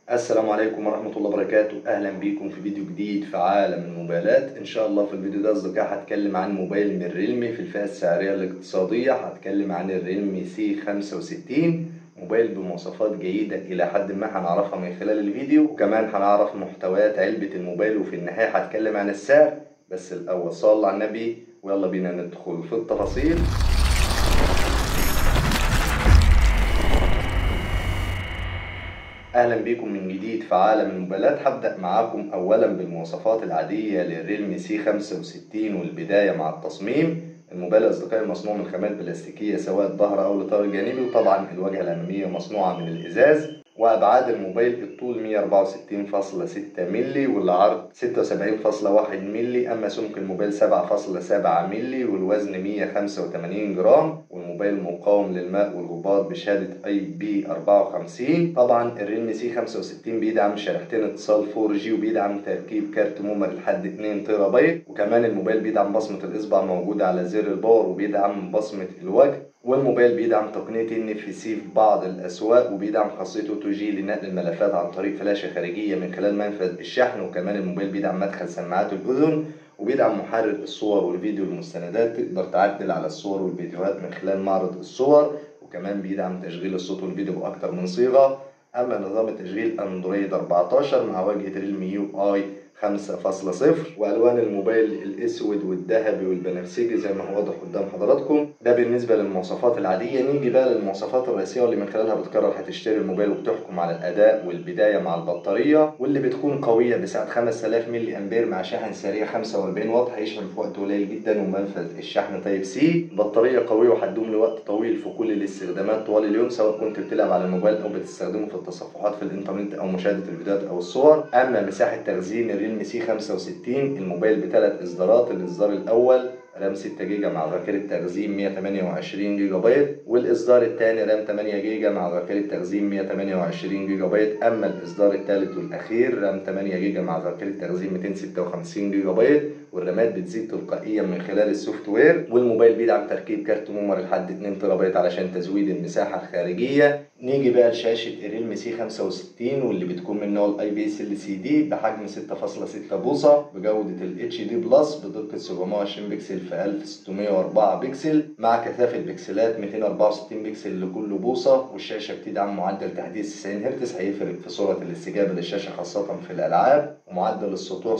السلام عليكم ورحمة الله وبركاته أهلا بيكم في فيديو جديد في عالم الموبايلات إن شاء الله في الفيديو ده أصدقائي هتكلم عن موبايل من ريلمي في الفئة السعرية الاقتصادية هتكلم عن الريلمي سي 65 موبايل بمواصفات جيدة إلى حد ما هنعرفها من خلال الفيديو وكمان هنعرف محتويات علبة الموبايل وفي النهاية هتكلم عن السعر بس الأول صلى على النبي ويلا بينا ندخل في التفاصيل اهلا بيكم من جديد في عالم الموبايلات هبدا معاكم اولا بالمواصفات العاديه للريلمي سي 65 والبدايه مع التصميم الموبايل اصدقائي مصنوع من خامات بلاستيكيه سواء الظهر او الاطار الجانبي وطبعا الواجهه الاماميه مصنوعه من الازاز وابعاد الموبايل الطول 164.6 مللي والعرض 76.1 مللي اما سمك الموبايل 7.7 مللي والوزن 185 جرام والموبايل مقاوم للماء والغبار بشهاده اي بي 54 طبعا الريلمي سي 65 بيدعم شريحتين اتصال 4 جي وبيدعم تركيب كارت ميموري لحد 2 تيرا بايت وكمان الموبايل بيدعم بصمه الاصبع موجوده على زر الباور وبيدعم بصمه الوجه والموبايل بيدعم تقنية NFC في بعض الأسواق وبيدعم خاصية 2G لنقل الملفات عن طريق فلاشة خارجية من خلال منفذ الشحن وكمان الموبايل بيدعم مدخل سماعات الأذن وبيدعم محرر الصور والفيديو والمستندات تقدر تعدل على الصور والفيديوهات من خلال معرض الصور وكمان بيدعم تشغيل الصوت والفيديو بأكتر من صيغة أما نظام التشغيل أندرويد 14 مع واجهة ريلمي يو آي 5.0 والوان الموبايل الاسود والذهبي والبنفسجي زي ما هو واضح قدام حضراتكم ده بالنسبه للمواصفات العاديه نيجي بقى للمواصفات الرئيسيه واللي من خلالها بتقرر هتشتري الموبايل وبتحكم على الاداء والبدايه مع البطاريه واللي بتكون قويه بسعه 5000 ملي امبير مع شاحن سريع 45 واط هيشحن في وقت قليل جدا ومنفذ الشحن تايب سي بطاريه قويه وهتدوم لوقت طويل في كل الاستخدامات طوال اليوم سواء كنت بتلعب على الموبايل او بتستخدمه في التصفحات في الانترنت او مشاهده الفيديوهات او الصور اما مساحه تخزين الريلمي سي 65 الموبايل بثلاث اصدارات الاصدار الاول رام 6 جيجا مع ذاكرة تخزين 128 جيجا بايت والإصدار الثاني رام 8 جيجا مع ذاكرة تخزين 128 جيجا بايت أما الإصدار الثالث والأخير رام 8 جيجا مع ذاكرة تخزين 256 جيجا بايت والرامات بتزيد تلقائيا من خلال السوفت وير والموبايل بيدعم تركيب كارت ميموري لحد 2 تيرا بايت علشان تزويد المساحة الخارجية نيجي بقى لشاشة الريلمي سي 65 واللي بتكون من نوع الاي بي اس ال سي دي بحجم 6.6 بوصة بجودة الاتش دي بلس بدقة 720 بكسل في 1604 بكسل مع كثافة بكسلات 264 بكسل لكل بوصة والشاشة بتدعم معدل تحديث 90 هرتز هيفرق في سرعة الاستجابة للشاشة خاصة في الألعاب ومعدل السطوع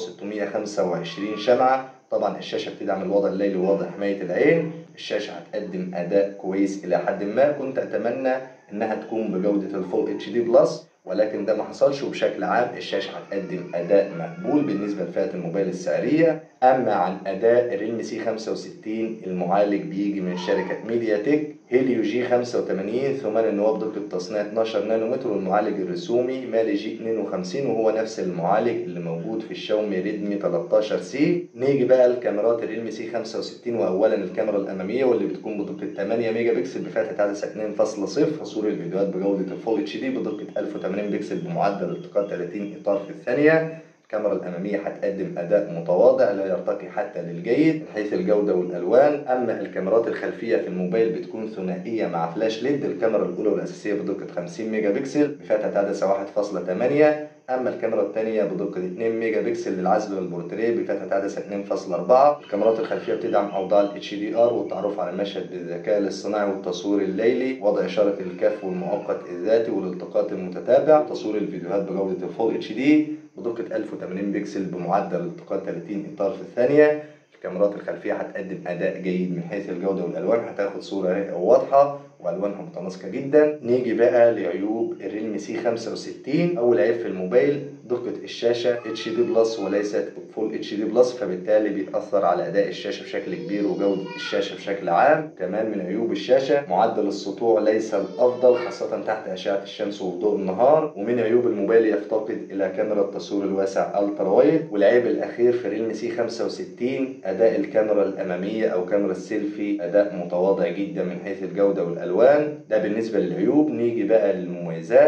625 شمعة طبعا الشاشة بتدعم الوضع الليلي ووضع حماية العين الشاشة هتقدم أداء كويس إلى حد ما كنت أتمنى إنها تكون بجودة الفول اتش دي بلس ولكن ده ما حصلش وبشكل عام الشاشة هتقدم أداء مقبول بالنسبة لفئة الموبايل السعرية أما عن أداء الريلمي سي 65 المعالج بيجي من شركة ميديا تك هيليو جي 85 ثمان النواه بدقة تصنيع 12 نانومتر والمعالج الرسومي مالي جي 52 وهو نفس المعالج اللي موجود في الشاومي ريدمي 13 سي نيجي بقى لكاميرات الريلمي سي 65 وأولا الكاميرا الأمامية واللي بتكون بدقة 8 ميجا بكسل بفتحة عدسة 2.0 تصوير الفيديوهات بجودة الفول اتش دي بدقة 1080 بكسل بمعدل التقاط 30 إطار في الثانية الكاميرا الأمامية هتقدم أداء متواضع لا يرتقي حتى للجيد من حيث الجودة والألوان أما الكاميرات الخلفية في الموبايل بتكون ثنائية مع فلاش ليد الكاميرا الأولى والأساسية بدقة 50 ميجا بكسل بفتحة عدسة 1.8 أما الكاميرا الثانية بدقة 2 ميجا بكسل للعزل والبورتريه بفتحة عدسة 2.4 الكاميرات الخلفية بتدعم أوضاع ال HDR والتعرف على المشهد بالذكاء الاصطناعي والتصوير الليلي وضع إشارة الكف والمؤقت الذاتي والالتقاط المتتابع وتصوير الفيديوهات بجودة الفول اتش دي بدقة 1080 بكسل بمعدل التقاط 30 إطار في الثانية الكاميرات الخلفية هتقدم أداء جيد من حيث الجودة والألوان هتاخد صورة واضحة والوانها متناسقه جدا نيجي بقى لعيوب الريلمي سي 65 اول عيب في الموبايل دقه الشاشه اتش دي بلس وليست فول اتش دي بلس فبالتالي بيأثر على اداء الشاشه بشكل كبير وجوده الشاشه بشكل عام كمان من عيوب الشاشه معدل السطوع ليس الافضل خاصه تحت اشعه الشمس وضوء النهار ومن عيوب الموبايل يفتقد الى كاميرا التصوير الواسع الترا وايد والعيب الاخير في ريلمي سي 65 اداء الكاميرا الاماميه او كاميرا السيلفي اداء متواضع جدا من حيث الجوده والالوان ده بالنسبه للعيوب نيجي بقى للمميزات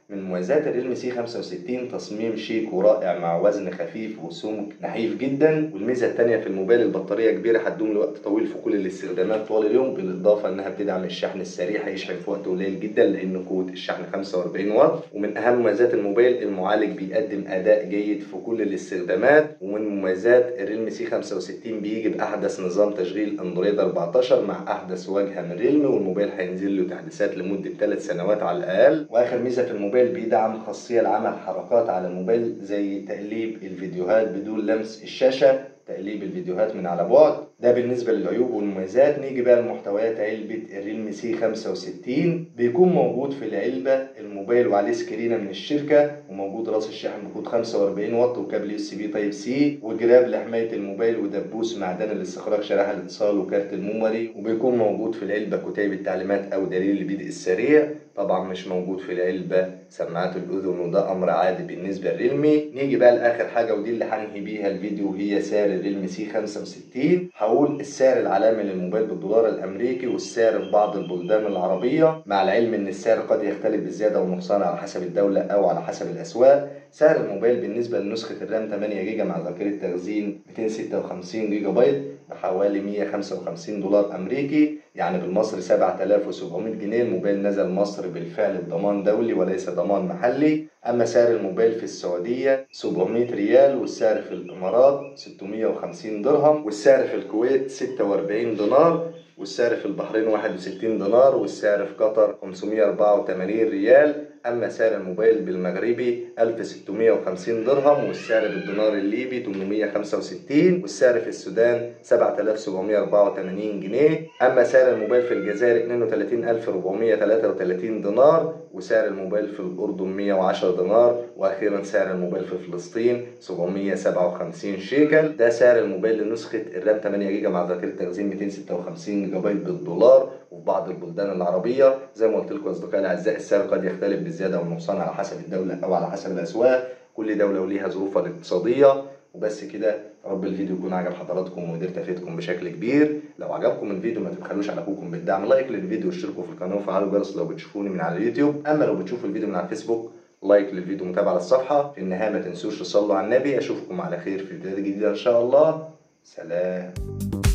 من مميزات الريلمي سي 65 تصميم شيك ورائع مع وزن خفيف وسمك نحيف جدا والميزه الثانيه في الموبايل البطاريه كبيره هتدوم لوقت طويل في كل الاستخدامات طوال اليوم بالاضافه انها بتدعم الشحن السريع هيشحن في وقت قليل جدا لان قوه الشحن 45 واط ومن اهم مميزات الموبايل المعالج بيقدم اداء جيد في كل الاستخدامات ومن مميزات الريلمي سي 65 بيجي باحدث نظام تشغيل اندرويد 14 مع احدث واجهه من ريلمي والموبايل هينزل له تحديثات لمده 3 سنوات على الاقل واخر ميزه في الموبايل بيدعم خاصيه لعمل حركات على الموبايل زي تقليب الفيديوهات بدون لمس الشاشه تقليب الفيديوهات من على بعد ده بالنسبة للعيوب والمميزات نيجي بقى لمحتويات علبة الريلمي سي 65 بيكون موجود في العلبة الموبايل وعليه سكرينة من الشركة وموجود راس الشاحن بقود 45 واط وكابل اس بي تايب سي وجراب لحماية الموبايل ودبوس معدن لاستخراج شريحة الاتصال وكارت الميموري وبيكون موجود في العلبة كتيب التعليمات أو دليل البدء السريع طبعا مش موجود في العلبة سماعات الأذن وده أمر عادي بالنسبة للريلمي نيجي بقى لآخر حاجة ودي اللي هنهي بيها الفيديو هي سعر الريلمي سي 65 هقول السعر العالمي للموبايل بالدولار الأمريكي والسعر في بعض البلدان العربية مع العلم إن السعر قد يختلف بالزيادة والنقصان على حسب الدولة أو على حسب الأسواق سعر الموبايل بالنسبة لنسخة الرام 8 جيجا مع ذاكرة تخزين 256 جيجا بايت بحوالي 155 دولار أمريكي يعني بالمصري 7700 جنيه الموبايل نزل مصر بالفعل بضمان دولي وليس ضمان محلي أما سعر الموبايل في السعودية 700 ريال والسعر في الإمارات 650 درهم والسعر في الكويت 46 دينار والسعر في البحرين 61 دينار والسعر في قطر 584 ريال أما سعر الموبايل بالمغربي 1650 درهم والسعر بالدينار الليبي 865 والسعر في السودان 7784 جنيه أما سعر الموبايل في الجزائر 32433 دينار وسعر الموبايل في الأردن 110 دينار وأخيرا سعر الموبايل في فلسطين 757 شيكل ده سعر الموبايل لنسخة الرام 8 جيجا مع ذاكرة تخزين 256 جيجا بايت بالدولار وفي بعض البلدان العربية زي ما قلت لكم أصدقائي الأعزاء السعر قد يختلف بالزيادة والنقصان على حسب الدولة أو على حسب الأسواق كل دولة وليها ظروفها الاقتصادية وبس كده رب الفيديو يكون عجب حضراتكم وقدرت افيدكم بشكل كبير لو عجبكم الفيديو ما تبخلوش على اخوكم بالدعم لايك للفيديو واشتركوا في القناه وفعلوا الجرس لو بتشوفوني من على اليوتيوب اما لو بتشوفوا الفيديو من على الفيسبوك لايك للفيديو متابعه للصفحه في النهايه ما تنسوش تصلوا على النبي اشوفكم على خير في فيديوهات جديده ان شاء الله سلام